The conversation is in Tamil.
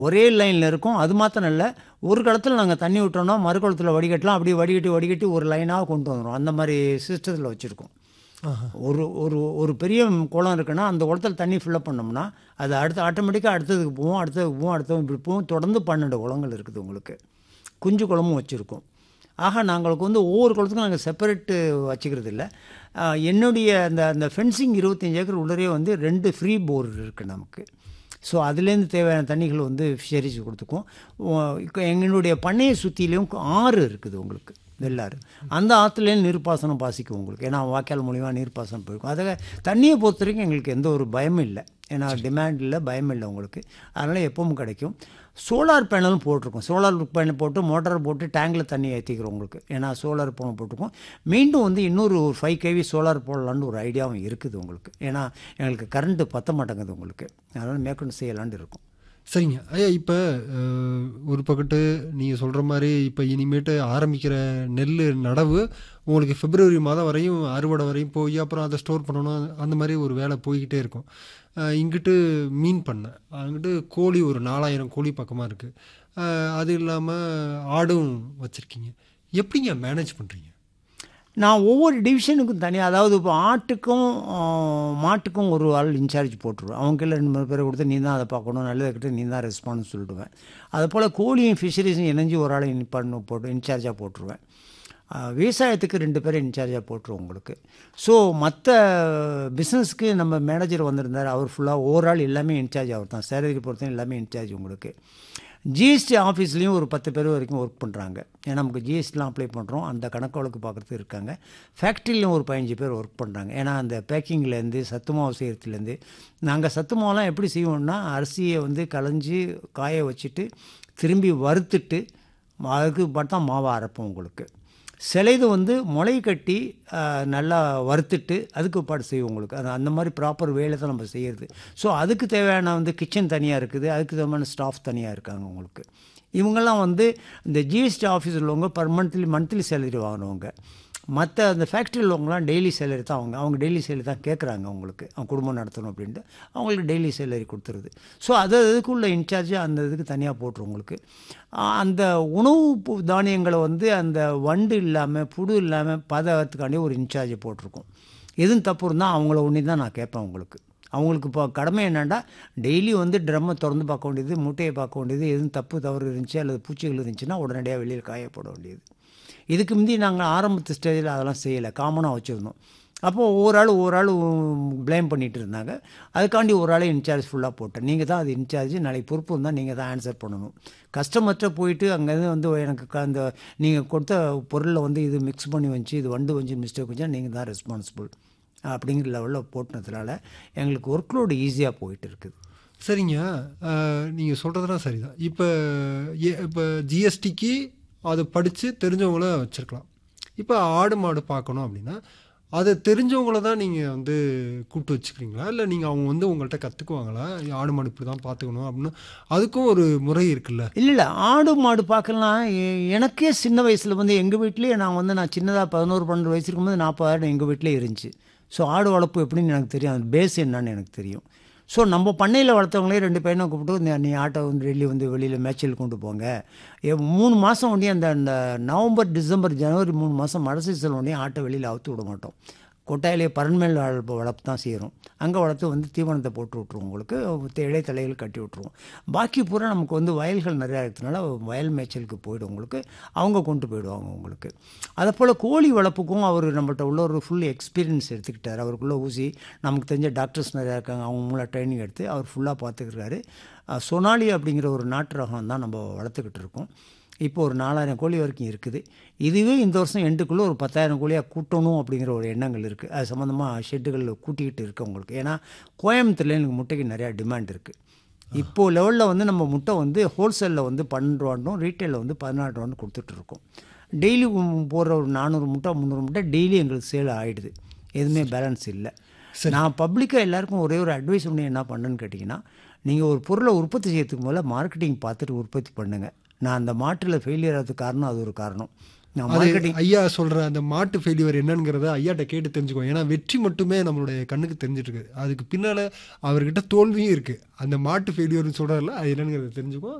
ஒரே லைனில் இருக்கும் அது மாத்திரம் இல்லை ஒரு குளத்துல நாங்கள் தண்ணி விட்டோம்னா மறு குளத்துல வடிகட்டலாம் அப்படியே வடிகட்டி வடிகட்டி ஒரு லைனாக கொண்டு வந்துடும் அந்த மாதிரி சிஸ்டத்தில் வச்சுருக்கோம் ஒரு ஒரு ஒரு பெரிய குளம் இருக்குன்னா அந்த குளத்துல தண்ணி ஃபில்லப் பண்ணோம்னா அது அடுத்து ஆட்டோமேட்டிக்காக அடுத்ததுக்கு போவோம் அடுத்ததுக்கு போவோம் அடுத்தது இப்படி போவோம் தொடர்ந்து பன்னெண்டு குளங்கள் இருக்குது உங்களுக்கு குஞ்சு குளமும் வச்சுருக்கோம் ஆக நாங்களுக்கு வந்து ஒவ்வொரு குளத்துக்கும் நாங்கள் செப்பரேட்டு வச்சுக்கிறது இல்லை ஆஹ் என்னுடைய அந்த அந்த ஃபென்சிங் இருபத்தஞ்சி ஏக்கர் உள்ளரே வந்து ரெண்டு ஃப்ரீ போர் இருக்குது நமக்கு ஸோ அதுலேருந்து தேவையான தண்ணிகள் வந்து ஃபிஷரிஸ் கொடுத்துக்குவோம் ஓ- இப்போ எங்களுடைய பண்ணையை சுற்றிலையும் ஆறு இருக்குது உங்களுக்கு வெள்ளாறு அந்த ஆற்றுலேயும் நீர்ப்பாசனம் பாசிக்கும் உங்களுக்கு ஏன்னா வாய்க்கால் மூலிமா நீர்ப்பாசனம் போயிருக்கும் அதை தண்ணியை பொறுத்த வரைக்கும் எங்களுக்கு எந்த ஒரு பயமும் இல்லை ஏன்னா டிமாண்ட் இல்லை பயம் இல்லை உங்களுக்கு அதனால் எப்பவும் கிடைக்கும் சோலார் பேனலும் போட்டிருக்கோம் சோலார் பேனல் போட்டு மோட்டார் போட்டு டேங்கில் தண்ணி ஏற்றிக்கிறோம் உங்களுக்கு ஏன்னா சோலார் பேனல் போட்டிருக்கோம் மீண்டும் வந்து இன்னொரு ஒரு ஃபைவ் கேவி சோலார் போடலான்னு ஒரு ஐடியாவும் இருக்குது உங்களுக்கு ஏன்னா எங்களுக்கு கரண்ட்டு பத்த மாட்டேங்குது உங்களுக்கு அதனால் மேற்கொண்டு செய்யலான்னு இருக்கும் சரிங்க ஐயா இப்போ ஒரு பக்கத்து நீங்கள் சொல்கிற மாதிரி இப்போ இனிமேட்டு ஆரம்பிக்கிற நெல் நடவு உங்களுக்கு பிப்ரவரி மாதம் வரையும் அறுவடை வரையும் போய் அப்புறம் அதை ஸ்டோர் பண்ணணும் அந்த மாதிரி ஒரு வேலை போய்கிட்டே இருக்கும் அஹ் இங்கிட்டு மீன் பண்ணை அங்கிட்டு கோழி ஒரு நாலாயிரம் கோழி பக்கமாக இருக்குது அது இல்லாமல் ஆடும் வச்சுருக்கீங்க எப்படிங்க மேனேஜ் பண்ணுறீங்க நான் ஒவ்வொரு டிவிஷனுக்கும் தனியாக அதாவது இப்போ ஆட்டுக்கும் ஆ, மாட்டுக்கும் ஒரு ஆள் இன்சார்ஜ் போட்டுருவேன் அவங்க கீழே ரெண்டு மூணு பேரை கொடுத்து நீ தான் அதை பார்க்கணும் நல்லதை கிட்ட நீ தான் ரெஸ்பான்ஸ் சொல்லிடுவேன் அது போல் கோழியும் ஃபிஷரிஸும் இணைஞ்சு ஒரு ஆளை இன் பண்ண போட்டு இன்சார்ஜாக போட்டுருவேன் ஆ, விவசாயத்துக்கு ரெண்டு பேரை இன்சார்ஜாக போட்டுருவோம் உங்களுக்கு ஸோ மற்ற பிஸ்னஸ்க்கு நம்ம மேனேஜர் வந்திருந்தார் அவர் ஃபுல்லாக ஓவரால் எல்லாமே இன்சார்ஜ் அவர் தான் சேலரி பொறுத்தவரை எல்லாமே இன்சார்ஜ் உங்களுக்கு ஜிஎஸ்டி ஆஃபீஸ்லேயும் ஒரு பத்து பேர் வரைக்கும் ஒர்க் பண்ணுறாங்க ஏன்னா நமக்கு ஜிஎஸ்டிலாம் அப்ளை பண்ணுறோம் அந்த கணக்கு வழக்கு பார்க்குறதுக்கு இருக்காங்க ஃபேக்ட்ரிலையும் ஒரு பதினஞ்சு பேர் ஒர்க் பண்ணுறாங்க ஏன்னா அந்த பேக்கிங்லேருந்து சத்து மாவு செய்கிறதுலேருந்து நாங்கள் சத்து மாவுலாம் எப்படி செய்வோம்னா அரிசியை வந்து களைஞ்சி காய வச்சுட்டு திரும்பி வறுத்துட்டு அதுக்கு பார்த்தா மாவை அரைப்போம் உங்களுக்கு சிலைது வந்து முளை கட்டி ஆஹ், நல்லா வறுத்துட்டு அதுக்கு பாடு செய்வோம் உங்களுக்கு அது அந்த மாதிரி ப்ராப்பர் வேலை தான் நம்ம செய்கிறது ஸோ அதுக்கு தேவையான வந்து கிச்சன் தனியாக இருக்குது அதுக்கு தேவையான ஸ்டாஃப் தனியாக இருக்காங்க உங்களுக்கு இவங்கெல்லாம் வந்து இந்த ஜிஎஸ்டி ஆஃபீஸ் உள்ளவங்க பர் மந்த்லி மந்த்லி சேலரி வாங்கினவங்க மற்ற அந்த ஃபேக்ட்ரியில் உள்ளவங்களாம் டெய்லி சேலரி தான் அவங்க அவங்க டெய்லி சேலரி தான் கேட்குறாங்க அவங்களுக்கு அவங்க குடும்பம் நடத்தணும் அப்படின்ட்டு அவங்களுக்கு டெய்லி சேலரி கொடுத்துருது ஸோ அது அதுக்குள்ள இன்சார்ஜ் அந்த இதுக்கு தனியாக போட்டுரும் உங்களுக்கு ஆஹ் அந்த உணவு பு- தானியங்களை வந்து அந்த வண்டு இல்லாமல் புழு இல்லாமல் பதத்துக்காண்டி ஒரு இன்சார்ஜை போட்டிருக்கோம் எதுவும் தப்பு இருந்தால் அவங்கள ஒன்றி தான் நான் கேட்பேன் உங்களுக்கு அவங்களுக்கு இப்போ கடமை என்னென்னா டெய்லி வந்து ட்ரம்மை திறந்து பார்க்க வேண்டியது மூட்டையை பார்க்க வேண்டியது எதுவும் தப்பு தவறு இருந்துச்சு அல்லது பூச்சிகள் இருந்துச்சுன்னா உடனடியாக வெளியில் காய போட வேண்டியது இதுக்கு முந்தி நாங்கள் ஆரம்பத்து ஸ்டேஜில் அதெல்லாம் செய்யலை காமனாக வச்சுருந்தோம் அப்போது ஒவ்வொரு ஆள் ஒவ்வொரு ஆள் ப்ளேம் பண்ணிட்டு இருந்தாங்க அதுக்காண்டி ஒரு ஆளை இன்சார்ஜ் ஃபுல்லாக போட்டேன் நீங்கள் தான் அது இன்சார்ஜ் நாளைக்கு பொறுப்பு இருந்தால் நீங்கள் தான் ஆன்சர் பண்ணணும் கஸ்டமர்கிட்ட போயிட்டு அங்கேருந்து வந்து எனக்கு க- அந்த நீங்கள் கொடுத்த பொருளில் வந்து இது மிக்ஸ் பண்ணி வந்துச்சு இது வண்டு வந்து மிஸ்டேக் வச்சா நீங்கள் தான் ரெஸ்பான்சிபிள் அப்படிங்கிற லெவலில் போட்டினதுனால எங்களுக்கு ஒர்க் லோடு ஈஸியாக போயிட்டு இருக்குது சரிங்க நீங்கள் சொல்கிறதுலாம் சரிதான் இப்போ இப்போ ஜிஎஸ்டிக்கு அதை படித்து தெரிஞ்சவங்கள வச்சுருக்கலாம் இப்போ ஆடு மாடு பார்க்கணும் அப்படின்னா அதை தெரிஞ்சவங்கள தான் நீங்கள் வந்து கூப்பிட்டு வச்சுக்கிறீங்களா இல்லை நீங்கள் அவங்க வந்து உங்கள்கிட்ட கற்றுக்குவாங்களா ஆடு மாடு இப்படி தான் பார்த்துக்கணும் அப்படின்னு அதுக்கும் ஒரு முறை இருக்குல்ல இல்லை இல்லை ஆடு மாடு பார்க்கலாம் எ- எனக்கே சின்ன வயசில் வந்து எங்கள் வீட்லேயே நான் வந்து நான் சின்னதாக பதினோரு பன்னெண்டு வயசு இருக்கும்போது நாற்பதாயிரம் எங்கள் வீட்டிலே இருந்துச்சு ஸோ ஆடு வளர்ப்பு எப்படின்னு எனக்கு தெரியும் அது பேஸ் என்னன்னு எனக்கு தெரியும் ஸோ நம்ம பண்ணையில் வளர்த்தவங்களே ரெண்டு பையனை கூப்பிட்டு இந்த நீ ஆட்டை வந்து டெல்லி வந்து வெளியில் மேய்ச்சல் கொண்டு போங்க எ- மூணு மாதம் ஒண்டியும் அந்த அந்த நவம்பர் டிசம்பர் ஜனவரி மூணு மாதம் மழை சீசன் ஒண்டியும் ஆட்டை வெளியில் அவுத்து விட மாட்டோம் கொட்டாயிலே பரண்மேல் வளர்ப்பு வளர்ப்பு தான் செய்கிறோம் அங்கே வளர்த்து வந்து தீவனத்தை போட்டு விட்ருவோம் உங்களுக்கு த- இடைத்தலைகள் கட்டி விட்ருவோம் பாக்கி பூரா நமக்கு வந்து வயல்கள் நிறையா இருக்கிறதுனால வயல் மேய்ச்சலுக்கு போயிடும் உங்களுக்கு அவங்க கொண்டு போயிடுவாங்க உங்களுக்கு அதை போல் கோழி வளர்ப்புக்கும் அவர் நம்மள்ட்ட உள்ள ஒரு ஃபுல் எக்ஸ்பீரியன்ஸ் எடுத்துக்கிட்டார் அவருக்குள்ள ஊசி நமக்கு தெரிஞ்ச டாக்டர்ஸ் நிறையா இருக்காங்க அவங்க மூலம் ட்ரைனிங் எடுத்து அவர் ஃபுல்லாக பார்த்துக்கிறாரு அஹ் சோனாலி அப்படிங்கிற ஒரு நாட்டு ரகம் தான் நம்ம வளர்த்துக்கிட்டு இருக்கோம் இப்போ ஒரு நாலாயிரம் கோழி வரைக்கும் இருக்குது இதுவே இந்த வருஷம் எண்டுக்குள்ளே ஒரு பத்தாயிரம் கோழியாக கூட்டணும் அப்படிங்கிற ஒரு எண்ணங்கள் இருக்குது அது சம்மந்தமாக ஷெட்டுகள் கூட்டிக்கிட்டு இருக்கு உங்களுக்கு ஏன்னா கோயம்புத்தூர்ல எனக்கு முட்டைக்கு நிறையா டிமாண்ட் இருக்குது இப்போது லெவலில் வந்து நம்ம முட்டை வந்து ஹோல்சேலில் வந்து பன்னெண்டு ரூபாண்டும் ரீட்டைலில் வந்து பதினாறு ரூபான்னு கொடுத்துட்ருக்கோம் டெய்லி போடுற ஒரு நானூறு முட்டை முந்நூறு முட்டை டெய்லி எங்களுக்கு சேல் ஆகிடுது எதுவுமே பேலன்ஸ் இல்லை நான் பப்ளிக்காக எல்லாருக்கும் ஒரே ஒரு அட்வைஸ் பண்ணி என்ன பண்ணேன்னு கேட்டிங்கன்னா நீங்கள் ஒரு பொருளை உற்பத்தி செய்யறதுக்கு முதல்ல மார்க்கெட்டிங் பார்த்துட்டு உற்பத்தி பண்ணுங்கள் நான் அந்த மாட்டில் ஃபெயிலியர் ஆகிறதுக்கு காரணம் அது ஒரு காரணம் நான் அது marketing- ஐயா சொல்ற அந்த மாட்டு ஃபெயிலியர் என்னங்கிறத ஐயாட்ட கேட்டு தெரிஞ்சுக்கோ ஏன்னா வெற்றி மட்டுமே நம்மளுடைய கண்ணுக்கு தெரிஞ்சிட்டு இருக்கு அதுக்கு பின்னால அவர்கிட்ட தோல்வியும் இருக்கு அந்த மாட்டு ஃபெயிலியர்னு சொல்றாருல அது என்னங்கிறத தெரிஞ்சுக்கோ